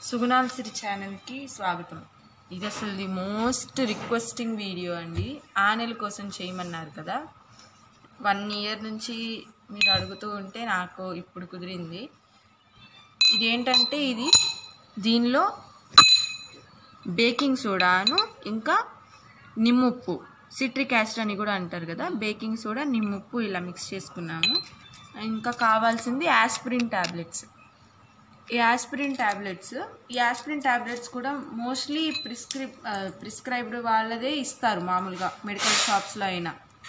సుగుణాల్ సిరి ఛానల్కి స్వాగతం ఇది అసలు ది మోస్ట్ రిక్వెస్టింగ్ వీడియో అండి ఆనెల కోసం చేయమన్నారు కదా వన్ ఇయర్ నుంచి మీరు అడుగుతూ ఉంటే నాకు ఇప్పుడు కుదిరింది ఇదేంటంటే ఇది దీనిలో బేకింగ్ సోడాను ఇంకా నిమ్ముప్పు సిట్రిక్ యాసిడ్ అని కూడా అంటారు కదా బేకింగ్ సోడా నిమ్ముప్పు ఇలా మిక్స్ చేసుకున్నాము ఇంకా కావాల్సింది యాస్పిరిన్ ట్యాబ్లెట్స్ ఈ యాస్పిరిన్ ట్యాబ్లెట్స్ ఈ యాస్పిరిన్ ట్యాబ్లెట్స్ కూడా మోస్ట్లీ ప్రిస్క్రిప్ ప్రిస్క్రైబ్డ్ వాళ్ళదే ఇస్తారు మామూలుగా మెడికల్ షాప్స్లో అయినా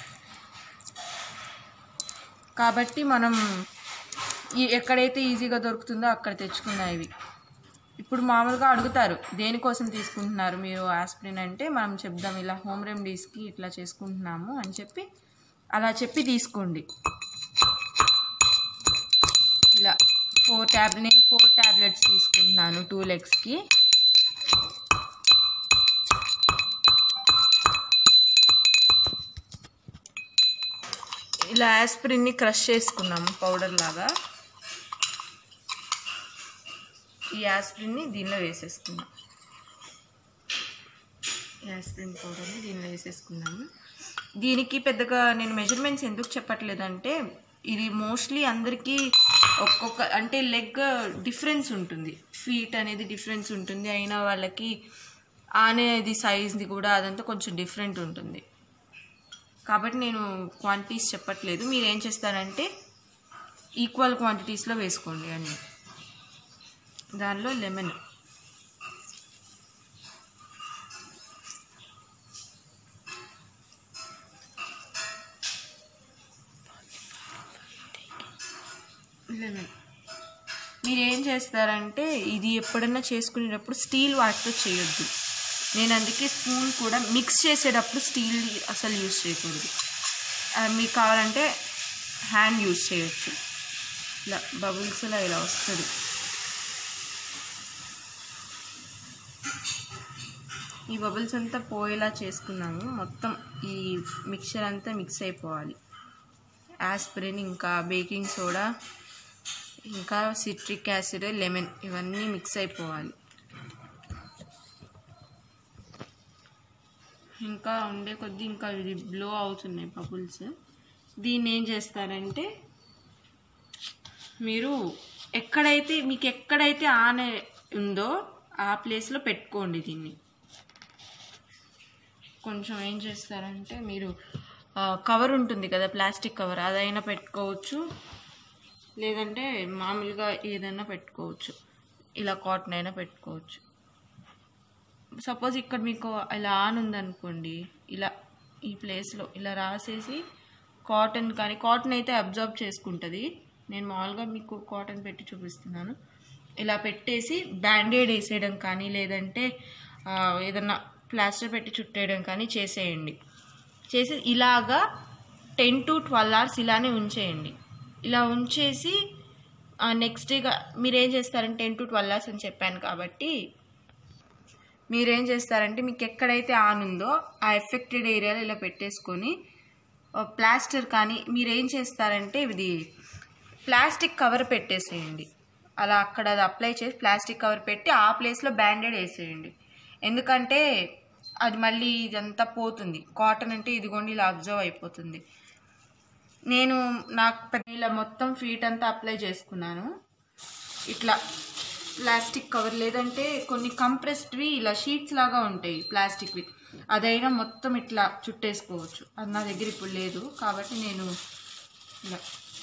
కాబట్టి మనం ఈ ఎక్కడైతే ఈజీగా దొరుకుతుందో అక్కడ తెచ్చుకున్నా ఇవి ఇప్పుడు మామూలుగా అడుగుతారు దేనికోసం తీసుకుంటున్నారు మీరు ఆస్పిరిన్ అంటే మనం చెప్దాం ఇలా హోమ్ రెమెడీస్కి ఇట్లా చేసుకుంటున్నాము అని చెప్పి అలా చెప్పి తీసుకోండి ఇలా ఫోర్ ట్యాబ్ నేను ఫోర్ ట్యాబ్లెట్స్ తీసుకుంటున్నాను టూ లెగ్స్కి ఇలా ఆస్పిరిన్ని క్రష్ చేసుకున్నాము పౌడర్ లాగా ఈ యాస్ప్రిన్ని దీనిలో వేసేసుకున్నాం యాస్ప్రిన్ పౌడర్ని దీనిలో వేసేసుకున్నాము దీనికి పెద్దగా నేను మెజర్మెంట్స్ ఎందుకు చెప్పట్లేదంటే ఇది మోస్ట్లీ అందరికీ ఒక్కొక్క అంటే లెగ్ డిఫరెన్స్ ఉంటుంది ఫీట్ అనేది డిఫరెన్స్ ఉంటుంది అయినా వాళ్ళకి అనేది సైజ్ది కూడా అదంతా కొంచెం డిఫరెంట్ ఉంటుంది కాబట్టి నేను క్వాంటిటీస్ చెప్పట్లేదు మీరు ఏం చేస్తారంటే ఈక్వల్ క్వాంటిటీస్లో వేసుకోండి అన్నీ దానిలో లెమన్ లెమన్ మీరు ఏం చేస్తారంటే ఇది ఎప్పుడన్నా చేసుకునేటప్పుడు స్టీల్ వాటితో చేయొద్దు నేను అందుకే స్పూన్ కూడా మిక్స్ చేసేటప్పుడు స్టీల్ అసలు యూజ్ చేయకూడదు మీకు కావాలంటే హ్యాండ్ యూజ్ చేయొచ్చు ఇలా బబుల్స్లో ఇలా వస్తుంది ఈ బబుల్స్ అంతా పోయేలా చేసుకున్నాము మొత్తం ఈ మిక్చర్ అంతా మిక్స్ అయిపోవాలి యాస్పిరిన్ ఇంకా బేకింగ్ సోడా ఇంకా సిట్రిక్ యాసిడ్ లెమన్ ఇవన్నీ మిక్స్ అయిపోవాలి ఇంకా ఉండే కొద్దీ ఇంకా ఇది బ్లో అవుతున్నాయి బబుల్స్ దీన్ని ఏం చేస్తారంటే మీరు ఎక్కడైతే మీకు ఎక్కడైతే ఆన్ ఉందో ఆ ప్లేస్లో పెట్టుకోండి దీన్ని కొంచెం ఏం చేస్తారంటే మీరు కవర్ ఉంటుంది కదా ప్లాస్టిక్ కవర్ అదైనా పెట్టుకోవచ్చు లేదంటే మామూలుగా ఏదైనా పెట్టుకోవచ్చు ఇలా కాటన్ అయినా పెట్టుకోవచ్చు సపోజ్ ఇక్కడ మీకు ఇలా ఆన్ ఉందనుకోండి ఇలా ఈ ప్లేస్లో ఇలా రాసేసి కాటన్ కానీ కాటన్ అయితే అబ్జర్వ్ చేసుకుంటుంది నేను మామూలుగా మీకు కాటన్ పెట్టి చూపిస్తున్నాను ఇలా పెట్టేసి బ్యాండేడ్ వేసేయడం కానీ లేదంటే ఏదన్నా ప్లాస్టర్ పెట్టి చుట్టేయడం కానీ చేసేయండి చేసి ఇలాగా టెన్ టు ట్వెల్వ్ అవర్స్ ఇలానే ఉంచేయండి ఇలా ఉంచేసి నెక్స్ట్ డేగా మీరేం చేస్తారంటే టెన్ టు ట్వెల్వ్ అవర్స్ అని చెప్పాను కాబట్టి మీరేం చేస్తారంటే మీకు ఎక్కడైతే ఆన్ ఉందో ఆ ఎఫెక్టెడ్ ఏరియాలో ఇలా పెట్టేసుకొని ప్లాస్టర్ కానీ మీరేం చేస్తారంటే ఇది ప్లాస్టిక్ కవర్ పెట్టేసేయండి అలా అక్కడ అది అప్లై చేసి ప్లాస్టిక్ కవర్ పెట్టి ఆ ప్లేస్లో బ్యాండెడ్ వేసేయండి ఎందుకంటే అది మళ్ళీ ఇదంతా పోతుంది కాటన్ అంటే ఇదిగోండి ఇలా అబ్జర్వ్ అయిపోతుంది నేను నాకు ఇలా మొత్తం ఫీట్ అంతా అప్లై చేసుకున్నాను ఇట్లా ప్లాస్టిక్ కవర్ లేదంటే కొన్ని కంప్రెస్డ్వి ఇలా షీట్స్ లాగా ఉంటాయి ప్లాస్టిక్వి అదైనా మొత్తం ఇట్లా చుట్టేసుకోవచ్చు అది నా దగ్గర ఇప్పుడు లేదు కాబట్టి నేను ఇలా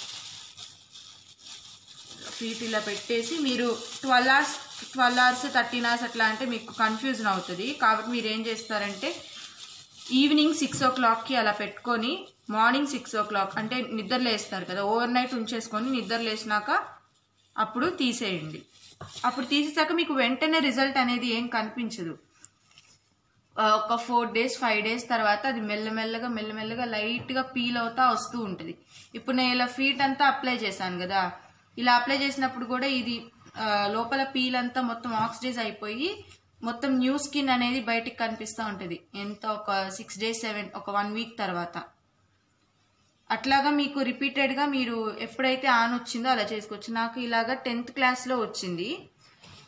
ఫీట్ ఇలా పెట్టేసి మీరు twelve hours twelve hours thirteen hours అట్లా అంటే మీకు కన్ఫ్యూజన్ అవుతుంది కాబట్టి మీరు ఏం చేస్తారంటే ఈవినింగ్ సిక్స్ ఓ క్లాక్కి అలా పెట్టుకొని మార్నింగ్ సిక్స్ ఓ క్లాక్ అంటే నిద్ర లేస్తారు కదా ఓవర్ నైట్ ఉంచేసుకొని నిద్ర లేచినాక అప్పుడు తీసేయండి అప్పుడు తీసేసాక మీకు వెంటనే రిజల్ట్ అనేది ఏం కనిపించదు ఒక ఫోర్ డేస్ ఫైవ్ డేస్ తర్వాత అది మెల్లమెల్లగా మెల్లమెల్లగా లైట్గా పీల్ అవుతా వస్తూ ఉంటుంది ఇప్పుడు నేను ఇలా ఫీట్ అంతా అప్లై చేశాను కదా ఇలా అప్లై చేసినప్పుడు కూడా ఇది లోపల పీల్ అంతా మొత్తం ఆక్సిడైజ్ అయిపోయి మొత్తం న్యూ స్కిన్ అనేది బయటికి కనిపిస్తూ ఉంటుంది ఎంత ఒక సిక్స్ డేస్ సెవెన్ ఒక వన్ వీక్ తర్వాత అట్లాగా మీకు రిపీటెడ్గా మీరు ఎప్పుడైతే ఆన్ వచ్చిందో అలా చేసుకోవచ్చు నాకు ఇలాగా టెన్త్ క్లాస్లో వచ్చింది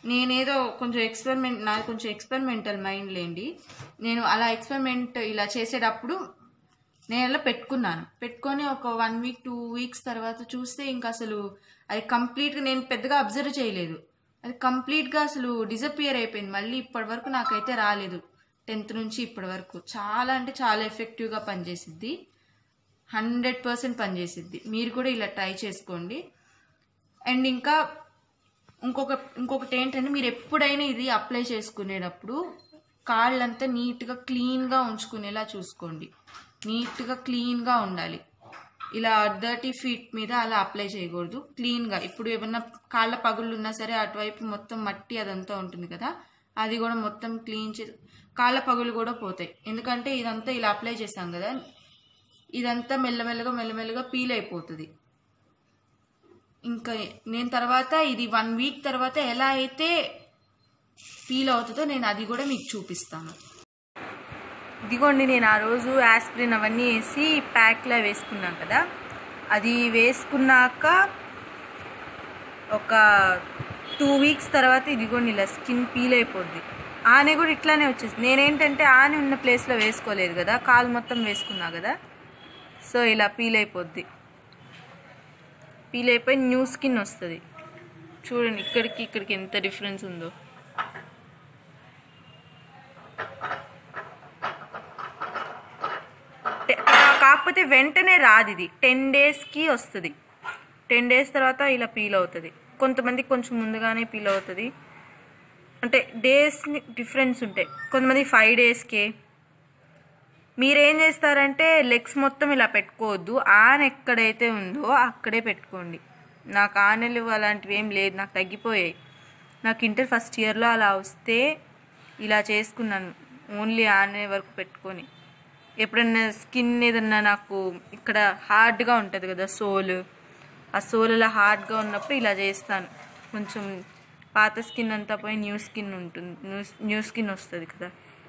నేనేదో కొంచెం ఎక్స్పెరిమెంట్ నాది కొంచెం ఎక్స్పెరిమెంటల్ మైండ్ లేండి నేను అలా ఎక్స్పెరిమెంట్ ఇలా చేసేటప్పుడు నేను అలా పెట్టుకున్నాను పెట్టుకొని ఒక వన్ వీక్ టూ వీక్స్ తర్వాత చూస్తే ఇంకా అసలు అది కంప్లీట్గా నేను పెద్దగా అబ్జర్వ్ చేయలేదు అది కంప్లీట్గా అసలు డిసపియర్ అయిపోయింది మళ్ళీ ఇప్పటి వరకు నాకైతే రాలేదు టెన్త్ నుంచి ఇప్పటి వరకు చాలా అంటే చాలా ఎఫెక్టివ్గా పనిచేసిద్ది హండ్రెడ్ పర్సెంట్ పనిచేసిద్ది మీరు కూడా ఇలా ట్రై చేసుకోండి అండ్ ఇంకా ఇంకొక ఇంకొకటి ఏంటంటే మీరు ఎప్పుడైనా ఇది అప్లై చేసుకునేటప్పుడు కాళ్ళంతా నీట్గా క్లీన్గా ఉంచుకునేలా చూసుకోండి నీట్గా క్లీన్గా ఉండాలి ఇలా డర్టీ ఫీట్ మీద అలా అప్లై చేయకూడదు క్లీన్గా ఇప్పుడు ఏమన్నా కాళ్ళ పగుళ్ళు ఉన్నా సరే అటువైపు మొత్తం మట్టి అదంతా ఉంటుంది కదా అది కూడా మొత్తం క్లీన్ చే కాళ్ళ పగులు కూడా పోతాయి ఎందుకంటే ఇదంతా ఇలా అప్లై చేసాం కదా ఇదంతా మెల్లమెల్లగా మెల్లమెల్లగా పీల్ అయిపోతుంది ఇంకా నేను తర్వాత ఇది వన్ వీక్ తర్వాత ఎలా అయితే ఫీల్ అవుతుందో నేను అది కూడా మీకు చూపిస్తాను ఇదిగోండి నేను ఆ రోజు యాస్ప్రిన్ అవన్నీ వేసి ప్యాక్లా వేసుకున్నాను కదా అది వేసుకున్నాక ఒక టూ వీక్స్ తర్వాత ఇదిగోండి ఇలా స్కిన్ పీల్ అయిపోద్ది ఆనే కూడా ఇట్లానే వచ్చేసి నేనేంటంటే ఆనే ఉన్న ప్లేస్లో వేసుకోలేదు కదా కాలు మొత్తం వేసుకున్నా కదా సో ఇలా పీల్ అయిపోద్ది పీల్ అయిపోయి న్యూ స్కిన్ వస్తుంది చూడండి ఇక్కడికి ఇక్కడికి ఎంత డిఫరెన్స్ ఉందో టె- కా- కాకపోతే వెంటనే రాదు ఇది టెన్ డేస్కి వస్తుంది టెన్ డేస్ తర్వాత ఇలా పీల్ అవుతుంది కొంతమందికి కొంచెం ముందుగానే పీల్ అవుతుంది అంటే డేస్ని డిఫరెన్స్ ఉంటాయి కొంతమంది ఫైవ్ డేస్కే మీరేం చేస్తారంటే లెగ్స్ మొత్తం ఇలా పెట్టుకోవద్దు ఆన్ ఎక్కడైతే ఉందో అక్కడే పెట్టుకోండి నాకు ఆనెలు అలాంటివి ఏం లేదు నాకు తగ్గిపోయాయి నాకు ఇంటర్ ఫస్ట్ ఇయర్లో అలా వస్తే ఇలా చేసుకున్నాను ఓన్లీ ఆనే వరకు పెట్టుకొని ఎప్పుడన్నా స్కిన్ ఏదన్నా నాకు ఇక్కడ హార్డ్గా ఉంటుంది కదా సోల్ ఆ సోల్ అలా హార్డ్గా ఉన్నప్పుడు ఇలా చేస్తాను కొంచెం పాత స్కిన్ అంతా పోయి న్యూ స్కిన్ ఉంటుంది న్యూ న్యూ స్కిన్ వస్తుంది కదా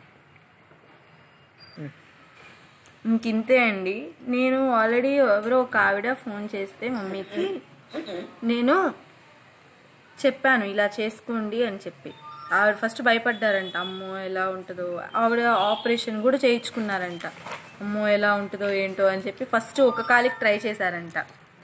ఇంకింతే అండి నేను ఆల్రెడీ ఎవరో ఒక ఆవిడ ఫోన్ చేస్తే మమ్మీకి నేను చెప్పాను ఇలా చేసుకోండి అని చెప్పి ఆవిడ ఫస్ట్ భయపడ్డారంట అమ్మో ఎలా ఉంటుందో ఆవిడ ఆపరేషన్ కూడా చేయించుకున్నారంట అమ్మో ఎలా ఉంటుందో ఏంటో అని చెప్పి ఫస్ట్ ఒక కాలికి ట్రై చేశారంట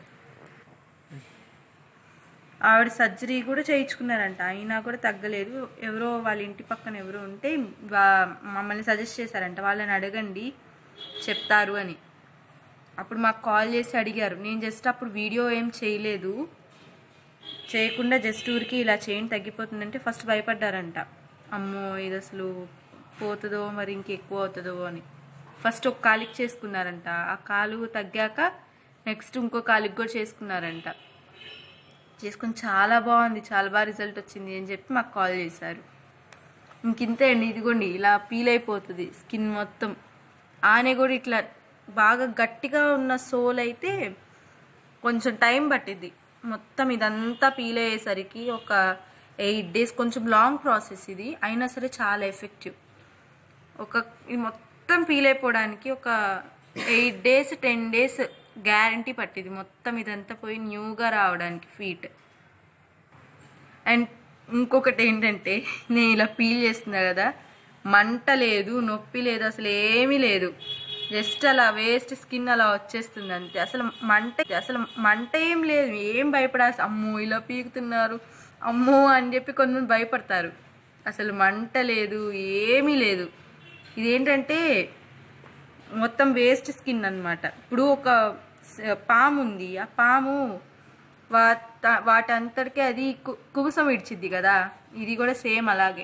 ఆవిడ సర్జరీ కూడా చేయించుకున్నారంట అయినా కూడా తగ్గలేదు ఎవరో వాళ్ళ ఇంటి పక్కన ఎవరో ఉంటే వా- మమ్మల్ని సజెస్ట్ చేశారంట వాళ్ళని అడగండి చెప్తారు అని అప్పుడు మాకు కాల్ చేసి అడిగారు నేను జస్ట్ అప్పుడు వీడియో ఏం చేయలేదు చేయకుండా జస్ట్ ఊరికి ఇలా చేయండి తగ్గిపోతుందంటే ఫస్ట్ భయపడ్డారంట అమ్మో ఇది అసలు పోతుందో మరి ఇంకెక్కువ అవుతుందో అని ఫస్ట్ ఒక కాలికి చేసుకున్నారంట ఆ కాలు తగ్గాక నెక్స్ట్ ఇంకో కాలికి కూడా చేసుకున్నారంట చేసుకుని చాలా బాగుంది చాలా బాగా రిజల్ట్ వచ్చింది అని చెప్పి మాకు కాల్ చేశారు ఇంకింతే అండి ఇదిగోండి ఇలా పీల్ అయిపోతుంది స్కిన్ మొత్తం ఆనే కూడా ఇట్లా బాగా గట్టిగా ఉన్న సోల్ అయితే కొంచెం టైం పట్టింది మొత్తం ఇదంతా పీల్ అయ్యేసరికి ఒక ఎయిట్ డేస్ కొంచెం లాంగ్ ప్రాసెస్ ఇది అయినా సరే చాలా ఎఫెక్టివ్ ఒక ఇది మొత్తం పీల్ అయిపోవడానికి ఒక eight days ten days guarantee పట్టింది మొత్తం ఇదంతా పోయి న్యూగా రావడానికి ఫీట్ అండ్ ఇంకొకటి ఏంటంటే నేను ఇలా పీల్ చేస్తున్నా కదా మంట లేదు నొప్పి లేదు అసలు ఏమీ లేదు జస్ట్ అలా వేస్ట్ స్కిన్ అలా వచ్చేస్తుంది అంతే అసలు మంట అసలు మంట ఏం లేదు ఏం భయపడాల్సి అమ్మో ఇలా పీకుతున్నారు అమ్మో అని చెప్పి కొంతమంది భయపడతారు అసలు మంట లేదు ఏమీ లేదు ఇదేంటంటే మొత్తం వేస్ట్ స్కిన్ అన్నమాట ఇప్పుడు ఒక స- పాము ఉంది ఆ పాము వాట వాటంతటికే అది కు- కుబుసం ఇడ్చిద్ది కదా ఇది కూడా సేమ్ అలాగే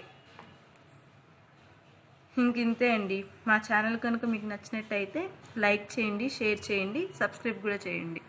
ఇంకింతే అండి మా ఛానల్ కనుక మీకు నచ్చినట్టయితే లైక్ చేయండి షేర్ చేయండి సబ్స్క్రైబ్ కూడా చేయండి